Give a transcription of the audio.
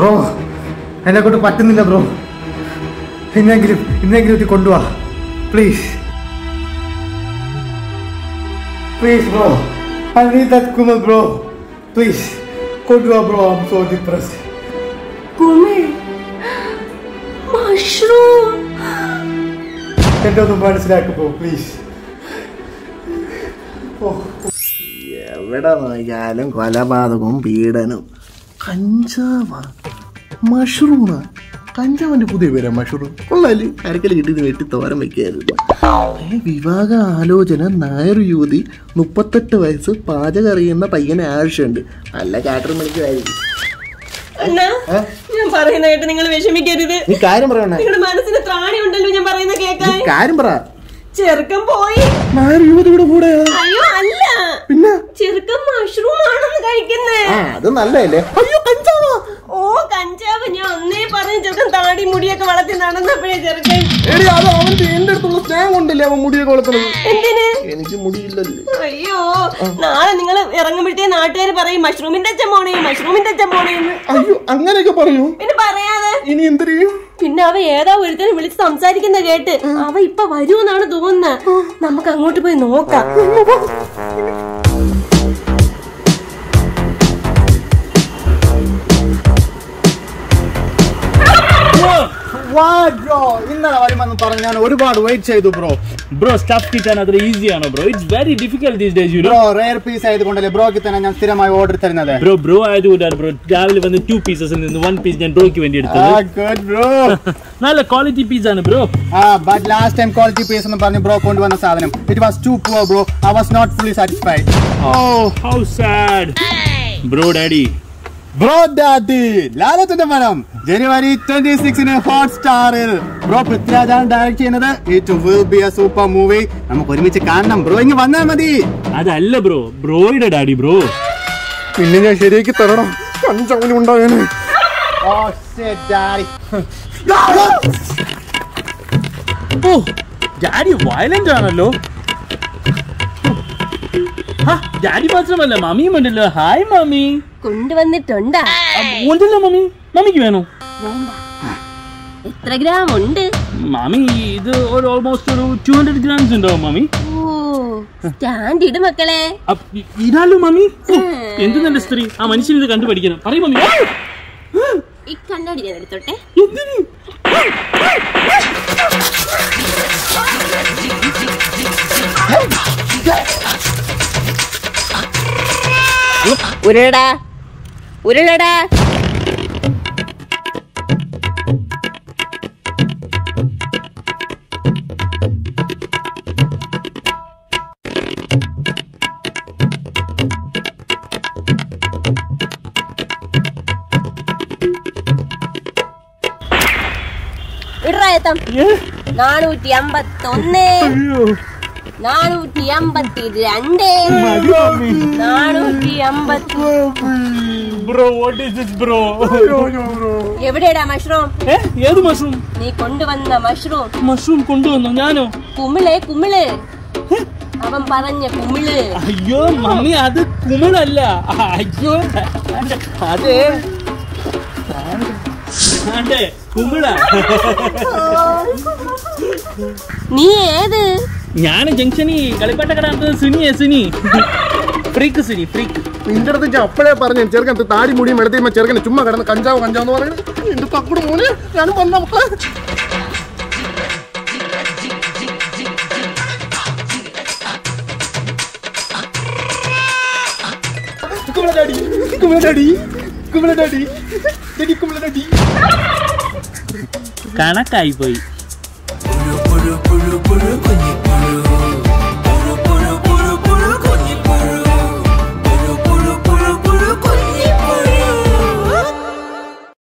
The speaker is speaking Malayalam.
ബ്രോ എന്നെ കൊണ്ട് പറ്റുന്നില്ല ബ്രോ ഇന്നെങ്കിലും ഇന്നെങ്കിലും ഇത് കൊണ്ടുപോവാ please please bro I need that കുമൽ ബ്രോ പ്ലീസ് കൊണ്ടുപോവാ bro I'm so depressed കുമിൾ മഷ്റൂം എന്നെ ഒന്ന് മനസ്സിലാക്കും ബ്രോ പ്ലീസ് എവിടെ നോക്കിയാലും കൊലപാതകവും പീഡനവും കഞ്ചാവ മഷ്റൂമാ കഞ്ചാവിന്റെ പുതിയ പേരാ മഷ്റൂം കൊള്ളാല് അരക്കൽ കിട്ടി വെട്ടി തോരൻ വെക്കായിരുന്നു ഏ, വിവാഹ ആലോചന നായർ യുവതി മുപ്പത്തെട്ട് വയസ്സ് പാചകം അറിയുന്ന പയ്യനെ ആവശ്യമുണ്ട് നല്ല കാറ്റർ മണിക്കുമായിരിക്കും അണ്ണാ ഞാൻ പറയുന്ന കേട്ട് നിങ്ങൾ വിഷമിക്കരുത് നീ കാര്യം പറയണേ നിങ്ങളുടെ മനസ്സിന് ത്രാണി ഉണ്ടല്ലോ ഞാൻ പറയുന്ന കേൾക്കാൻ നീ കാര്യം പറ ചെറുക്കൻ പോയി നായർ യുവതി ഇവിടെ കൂടെ അയ്യോ അല്ല പിന്നെ ചെറുക്കൻ മഷ്റൂം ആണെന്ന് കഴിക്കുന്നേ ആ അത് നല്ലതല്ലേ അയ്യോ കഞ്ചാവാ ഓ കഞ്ചാവ് ഞാൻ അന്നേ പറഞ്ഞു ചെറുക്കൻ താടി മുടിയൊക്കെ വളർത്തി നടന്നപ്പോഴേ ചെറുക്കൻ എടി അത് അവന്റെ എന്റെ അടുത്തുള്ള സ്നേഹം കൊണ്ടല്ലേ അവൻ മുടിയൊക്കെ വളർത്തുന്നത് എന്തിന് എനിക്ക് മുടിയില്ലല്ലോ അയ്യോ നാളെ നിങ്ങൾ ഇറങ്ങുമ്പോഴത്തേ നാട്ടുകാർ പറയും മഷ്റൂമിന്റെ അച്ഛൻ പോണേ മഷ്റൂമിന്റെ അച്ഛൻ പോണേന്ന് അയ്യോ അങ്ങനെയൊക്കെ പറയൂ പിന്നെ പറയാതെ ഇനി എന്ത് ചെയ്യും പിന്നെ അവ ഏതാ ഒരുത്തനെ വിളിച്ച് സംസാരിക്കുന്ന കേട്ട് അവ ഇപ്പൊ വരുമെന്നാണ് തോന്നുന്നത് നമുക്ക് അങ്ങോട്ട് പോയി നോക്കാം ബ്രോ ഇന്നലെ വരുമെന്ന് പറഞ്ഞ് ഞാൻ ഒരുപാട് വെയിറ്റ് ചെയ്തു ബ്രോ ബ്രോ സ്റ്റഫ് കിട്ടാൻ അത്ര ഈസി ആണോ bro it's very difficult these days you bro rare piece ആയതുകൊണ്ടല്ലേ ബ്രോക്ക് തന്നെ ഞാൻ സ്ഥിരമായി ഓർഡർ തരുന്നത് ബ്രോ ബ്രോ ആയതുകൊണ്ടാണ് ബ്രോ രാവിലെ വന്ന് ടു പീസസിൽ നിന്ന് വൺ പീസ് ഞാൻ ബ്രോയ്ക്ക് വേണ്ടി എടുത്തത് ഗുഡ് ബ്രോ നല്ല ക്വാളിറ്റി പീസ് ആണ് ബ്രോ ആ but last time quality piece എന്ന് പറഞ്ഞ് ബ്രോ കൊണ്ടുവന്ന സാധനം it was too poor bro I was not fully satisfied oh how sad bro daddy bro daddy ലാലത്തിന്റെ മനം ജനുവരി ട്വന്റി സിക്സിന് ഹോട്ട് സ്റ്റാറിൽ ബ്രോ പൃഥ്വിരാജാണ് ഡയറക്ട് ചെയ്യുന്നത് it will be a super movie നമുക്ക് ഒരുമിച്ച് കാണണം ബ്രോ ഇങ്ങ് വന്നാൽ മതി അതല്ല ബ്രോ ബ്രോയുടെ ഡാഡി ബ്രോ പിന്നെ ഞാൻ ശരിയാക്കി തരണം കഞ്ചാവിന് ഉണ്ടാകാന് oh daddy oh daddy violent ആണല്ലോ ഡാഡി മാത്രമല്ല മമ്മിയും ഉണ്ടല്ലോ ഹായ് മമ്മി കൊണ്ടുവന്നിട്ടുണ്ടാ ഉണ്ടല്ലോ മമ്മി മമ്മിക്ക് വേണോ എത്ര ഗ്രാം ഉണ്ട് മമ്മി ഇത് ഒരു ഓൾമോസ്റ്റ് ഒരു ടു ഹൺഡ്രഡ് ഗ്രാംസ് ഉണ്ടാവും മമ്മി ഓ സ്റ്റാൻഡ് ഇട് മക്കളെ അപ്പ് ഇ- ഇതാലോ മമ്മി ഓ, എന്ത് നല്ല സ്ത്രീ ആ മനുഷ്യൻ ഇത് കണ്ടു പഠിക്കണം പറയും മമ്മി ഈ കണ്ണാടി ഞാൻ എടുത്തോട്ടെ എന്തിന് ഉരുളടാ ഉരുളടാ ഇടറായത്തം നാനൂറ്റി അമ്പത്തൊന്ന് നാനൂറ്റി അമ്പത്തി രണ്ട് നാനൂറ്റി അമ്പത്തി bro what is this bro എവിടെയാടാ മഷ്റൂം ഏ ഏത് മഷ്റൂം നീ കൊണ്ടുവന്ന മഷ്റൂം മഷ്റൂം കൊണ്ടുവന്നോ ഞാനോ കുമിളെ കുമിള് അവൻ പറഞ്ഞ കുമിള് അയ്യോ മമ്മി അത് കുമിളല്ല അയ്യോ അതെ അതെ കുമിള നീ ഏത് ഞാൻ ജംഗ്ഷനിൽ കളിപ്പാട്ട കട സുനിയെ സുനി ഫ്രീക്ക് സുനി ഫ്രീക്ക് നിന്റെ അടുത്ത് ഞാൻ അപ്പോഴേ പറഞ്ഞു ചെറുക്കൻ ഇത് താടി മുടിയും എടുത്ത് ചെറുക്കന് ചുമ്മാ കിടന്ന് കഞ്ചാവ് കഞ്ചാവ് എന്ന് പറയുന്നത് എന്റെ തക്കുട് മോനെ ഞാനും വന്ന മക്കളെ കുമ്പള ഡാഡി കുമ്പള ഡാഡി കുമ്പള ഡാഡി ഡാഡി കുമ്പള ഡാഡി കണക്കായി പോയി പുഴു പുഴു പുഴു പുഴു കുഞ്ഞിപ്പുഴു